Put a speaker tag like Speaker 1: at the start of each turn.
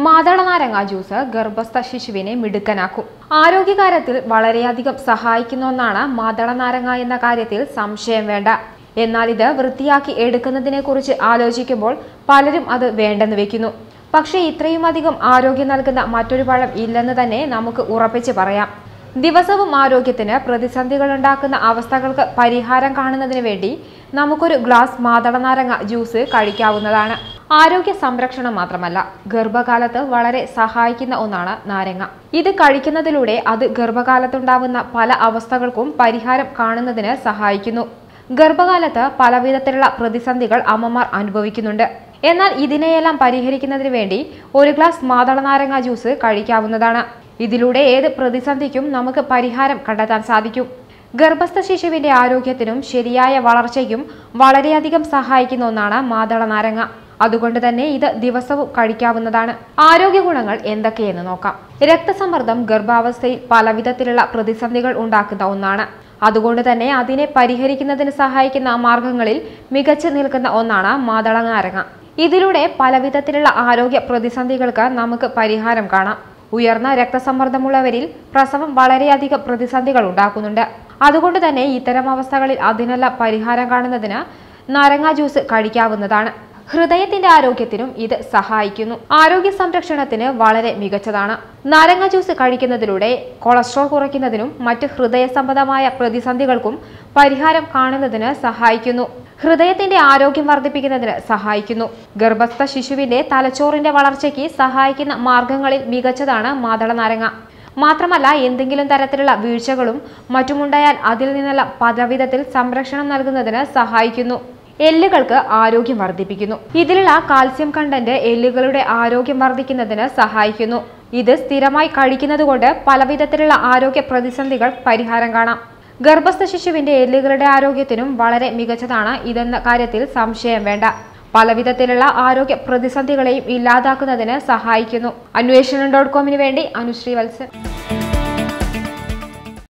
Speaker 1: മാതള നാരങ്ങ ജ്യൂസ് ഗർഭസ്ഥ ശിശുവിനെ മിടുക്കനാക്കും ആരോഗ്യകാര്യത്തിൽ വളരെയധികം സഹായിക്കുന്ന ഒന്നാണ് മാതള നാരങ്ങ എന്ന കാര്യത്തിൽ സംശയം വേണ്ട എന്നാൽ ഇത് വൃത്തിയാക്കി എടുക്കുന്നതിനെ കുറിച്ച് ആലോചിക്കുമ്പോൾ പലരും അത് വേണ്ടെന്ന് വെക്കുന്നു പക്ഷേ ഇത്രയും അധികം ആരോഗ്യം നൽകുന്ന മറ്റൊരു പഴം ഇല്ലെന്ന് തന്നെ നമുക്ക് ഉറപ്പിച്ച് പറയാം ദിവസവും ആരോഗ്യത്തിന് പ്രതിസന്ധികൾ ഉണ്ടാക്കുന്ന അവസ്ഥകൾക്ക് പരിഹാരം കാണുന്നതിന് വേണ്ടി നമുക്കൊരു ഗ്ലാസ് മാതള നാരങ്ങ ജ്യൂസ് കഴിക്കാവുന്നതാണ് ആരോഗ്യ സംരക്ഷണം മാത്രമല്ല ഗർഭകാലത്ത് വളരെ സഹായിക്കുന്ന ഒന്നാണ് നാരങ്ങ ഇത് കഴിക്കുന്നതിലൂടെ അത് ഗർഭകാലത്തുണ്ടാവുന്ന പല അവസ്ഥകൾക്കും പരിഹാരം കാണുന്നതിന് സഹായിക്കുന്നു ഗർഭകാലത്ത് പലവിധത്തിലുള്ള പ്രതിസന്ധികൾ അമ്മമാർ അനുഭവിക്കുന്നുണ്ട് എന്നാൽ ഇതിനെയെല്ലാം പരിഹരിക്കുന്നതിന് വേണ്ടി ഒരു ഗ്ലാസ് മാതള നാരങ്ങ ജ്യൂസ് കഴിക്കാവുന്നതാണ് ഇതിലൂടെ ഏത് പ്രതിസന്ധിക്കും നമുക്ക് പരിഹാരം കണ്ടെത്താൻ സാധിക്കും ഗർഭസ്ഥ ശിശുവിന്റെ ആരോഗ്യത്തിനും ശരിയായ വളർച്ചയ്ക്കും വളരെയധികം സഹായിക്കുന്ന ഒന്നാണ് മാതള നാരങ്ങ അതുകൊണ്ട് തന്നെ ഇത് ദിവസവും കഴിക്കാവുന്നതാണ് ആരോഗ്യ ഗുണങ്ങൾ എന്തൊക്കെയെന്ന് നോക്കാം രക്തസമ്മർദ്ദം ഗർഭാവസ്ഥയിൽ പലവിധത്തിലുള്ള പ്രതിസന്ധികൾ ഉണ്ടാക്കുന്ന ഒന്നാണ് അതുകൊണ്ട് തന്നെ അതിനെ പരിഹരിക്കുന്നതിന് സഹായിക്കുന്ന മാർഗങ്ങളിൽ മികച്ചു നിൽക്കുന്ന ഒന്നാണ് മാതള നാരങ്ങ ഇതിലൂടെ പലവിധത്തിലുള്ള ആരോഗ്യ പ്രതിസന്ധികൾക്ക് നമുക്ക് പരിഹാരം കാണാം ഉയർന്ന രക്തസമ്മർദ്ദമുള്ളവരിൽ പ്രസവം വളരെയധികം പ്രതിസന്ധികൾ ഉണ്ടാക്കുന്നുണ്ട് അതുകൊണ്ട് തന്നെ ഇത്തരം അവസ്ഥകളിൽ അതിനെല്ലാം പരിഹാരം കാണുന്നതിന് നാരങ്ങ ജ്യൂസ് കഴിക്കാവുന്നതാണ് ഹൃദയത്തിന്റെ ആരോഗ്യത്തിനും ഇത് സഹായിക്കുന്നു ആരോഗ്യ സംരക്ഷണത്തിന് വളരെ മികച്ചതാണ് നാരങ്ങ ജ്യൂസ് കഴിക്കുന്നതിലൂടെ കൊളസ്ട്രോൾ കുറയ്ക്കുന്നതിനും മറ്റ് ഹൃദയ സംബന്ധമായ പ്രതിസന്ധികൾക്കും പരിഹാരം കാണുന്നതിന് സഹായിക്കുന്നു ഹൃദയത്തിന്റെ ആരോഗ്യം വർദ്ധിപ്പിക്കുന്നതിന് സഹായിക്കുന്നു ഗർഭസ്ഥ ശിശുവിന്റെ തലച്ചോറിന്റെ വളർച്ചയ്ക്ക് സഹായിക്കുന്ന മാർഗങ്ങളിൽ മികച്ചതാണ് മാതള നാരങ്ങ മാത്രമല്ല എന്തെങ്കിലും തരത്തിലുള്ള വീഴ്ചകളും മറ്റുമുണ്ടായാൽ അതിൽ നിന്നെല്ലാം പലവിധത്തിൽ സംരക്ഷണം നൽകുന്നതിന് സഹായിക്കുന്നു എല്ലുകൾക്ക് ആരോഗ്യം വർദ്ധിപ്പിക്കുന്നു ഇതിലുള്ള കാൽസ്യം കണ്ടന്റ് എല്ലുകളുടെ ആരോഗ്യം വർദ്ധിക്കുന്നതിന് സഹായിക്കുന്നു ഇത് സ്ഥിരമായി കഴിക്കുന്നതുകൊണ്ട് പലവിധത്തിലുള്ള ആരോഗ്യ പ്രതിസന്ധികൾ പരിഹാരം കാണാം ഗർഭസ്ഥ ശിശുവിന്റെ എല്ലുകളുടെ ആരോഗ്യത്തിനും വളരെ മികച്ചതാണ് ഇതെന്ന കാര്യത്തിൽ സംശയം വേണ്ട പലവിധത്തിലുള്ള ആരോഗ്യ പ്രതിസന്ധികളെയും ഇല്ലാതാക്കുന്നതിന് സഹായിക്കുന്നു അന്വേഷണം ഡോട്ട് കോമിന് വേണ്ടി അനുശ്രീ വത്സൻ